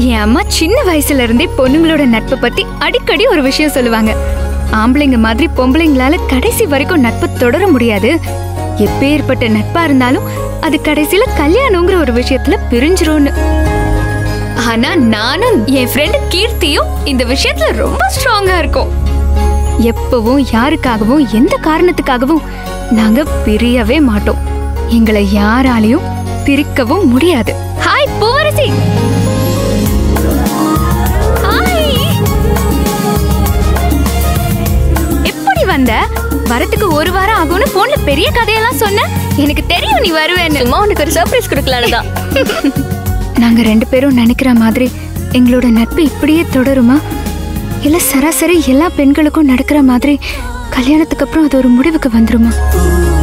என் அம்மா சின்ன வயசுல இருந்தே பொண்ணுங்களோட நட்பை பத்தி அடிக்கடி ஒரு விஷயம் சொல்லுவாங்க ஆம்பளைங்க மாதிரி பொம்பளைங்களால கடைசி வரைக்கும் நட்பு தொடர முடியாது எப்பேற்பட்ட நட்பா இருந்தாலும் அது கடைசியில கல்யாணங்கிற ஒரு விஷயத்துல பிரிஞ்சிரும்னு ஆனா நானும் என் ஃப்ரெண்டு கீர்த்தியும் இந்த விஷயத்துல ரொம்ப ஸ்ட்ராங்கா இருக்கோம் எப்பவும் யாருக்காகவும் எந்த காரணத்துக்காகவும் நாங்க பிரியவே மாட்டோம் எங்களை யாராலையும் பிரிக்கவும் முடியாது ஹாய் பூவரசி ஹாய் எப்படி வந்த வரத்துக்கு ஒரு வாரம் ஆகும்னு போன்ல பெரிய கதையெல்லாம் சொன்ன எனக்கு தெரியும் நீ வருவேன்னு சும்மா உனக்கு ஒரு சர்ப்ரைஸ் கொடுக்கலான்னு தான் நாங்க ரெண்டு பேரும் நினைக்கிற மாதிரி எங்களோட நட்பு இப்படியே தொடருமா இல்ல சராசரி எல்லா பெண்களுக்கும் நடக்கிற மாதிரி கல்யாணத்துக்கு அப்புறம் அது ஒரு முடிவுக்கு வந்துருமா